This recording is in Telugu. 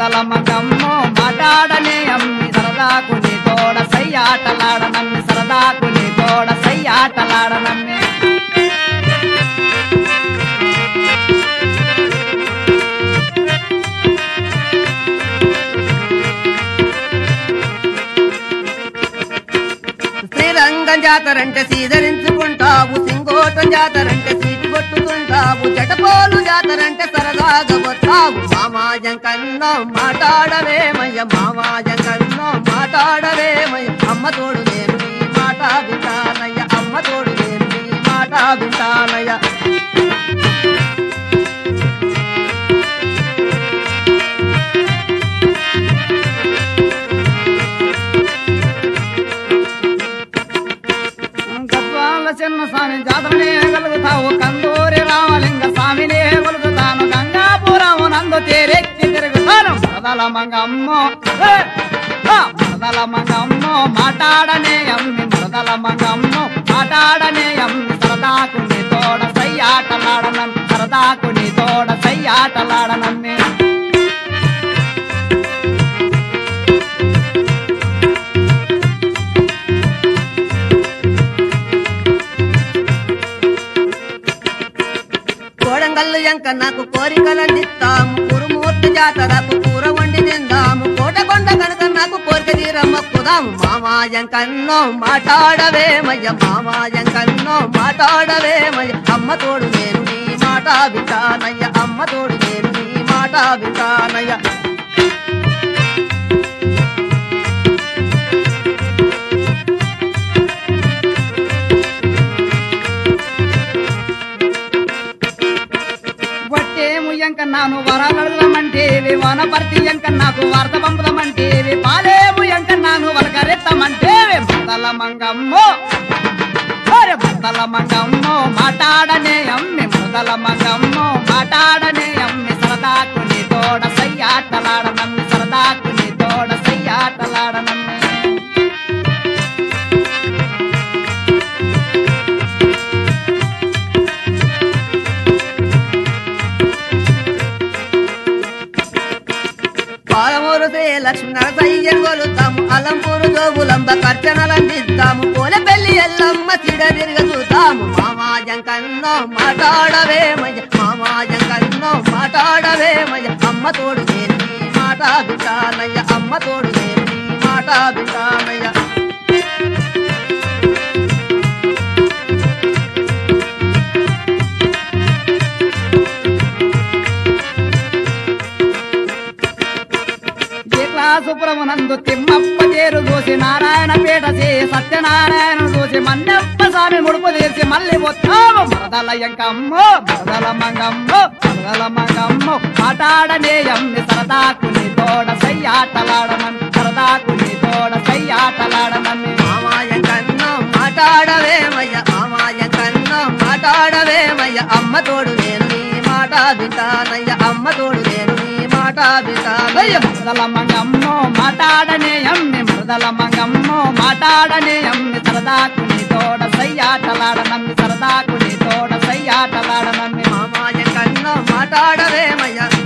మరదల మంగమ్మో మాటాడనే అమ్మి సరదాకు నీ తోడ సయ్యాటలాడనమ్మి సరదాకు నీ తోడ సయ్యాటలాడనమ్మి శ్రీరంగం జాతరంటే సీదరించుకుంటావు సింగోటం జాతరంటే సీటు కొట్టుకుంటావు చెటపోలు జాతరంటే సరదాగా వస్తావు మామాజం కన్నో మాట్లాడవేమయ్య మామాజం కన్నో మాట్లాడవేమయ్య అమ్మ తోడు నేను నీ మాట వింటానయ్య అమ్మ తోడు నేను నీ మాట వింటానయ్య గద్వాల చిన్న స్వామి జాతరనే కలుగుతావు కందూరి రామలింగ స్వామినే కొలుగుతాను గంగాపురం నందు తేరెక్కి తిరుగుతాను మరదల మంగమ్మో ఏ! ఆ! మరదల మంగమ్మో మాటాడనే అమ్మి మరదల మంగమ్మో మాటాడనే అమ్మి సరదాకు నీ తోడ సయ్యాటలాడనమ్మి సరదాకు నీ తోడ సయ్యాటలాడనమ్మి కోడంగల్లు ఎంక నాకు కోరికలందిస్తాము కురుమూర్తి జాతరకు కూర వండి తిందాము కోటకొండ కనుక నాకు కోరిక తీరమ్మక్కుదాము మామాయం కన్నో మాట్లాడవేమయ్య మామాయం కన్నో మాట్లాడవేమయ్య అమ్మ తోడు నేను నీ మాట వింటానయ్య అమ్మ తోడు నేను నీ మాట వింటానయ్య వట్టేము ఎంక నాను వరగడదమంటేవి వనపర్తి ఎంక నాకు వార్త పంపుదమంటేవి పాలేము ఎంక నాను వలకరెత్తమంటేవి బద్దల మంగమ్మో ఓరే బద్దల మంగమ్మో మాటాడనే అమ్మి ముదల మంగమ్మో మాటాడనే అమ్మి సరదాకు నీ తోడ సయ్యాటలాడనమ్మి సరదాకు నీ తోడ సయ్యాటలాడనమ్మి పాలమూరు శ్రీ లక్ష్మీ నరసయ్యను కొలుతాము అలంపూరు జోబులంబ కర్చనలందిద్దాము పూల పెళ్లి ఎల్లమ్మ చిడ తిరగలుతాము మామాజం కన్నో మాట్లాడవేమయ్య మామాజం కన్నో మాట్లాడవేమయ్య అమ్మ తోడు నేను నీ మాట వింటానయ్య అమ్మ తోడు నేను నీ మాట వింటానయ్య ఏ క్లాసుపురమునందు తిమ్మప్ప చేరు చూసి నారాయణ పీట చే సత్యనారాయణ చూసి మన్నప్ప స్వామి ముడుపు తీర్చి మళ్ళీ వస్తాము మరదల ఎంకమ్మో మరదల మంగమ్మో మరదల మంగమ్మో మాటాడనే అమ్మి సరదాకు నీ తోడ సయ్యాటలాడనని సరదాకు నీ తోడ సయ్యాటలాడనని మామాయం కన్నో మాట్లాడవేమయ్య మామాయం కన్నో మాట్లాడవేమయ్య అమ్మ తోడు నేను నీ మాట వింటానయ్య అమ్మ తోడు నేను నీ మాట వింటానయ్య మరదల మంగమ్మో మాటాడనే అమ్మి మరదల మంగమ్మో మాటాడనే అమ్మి సరదాకు నీ తోడ సయ్యాటలాడనమ్మి సరదాకు నీ తోడ సయ్యాటలాడనమ్మి మామాయం కన్నో మాట్లాడవేమయ్య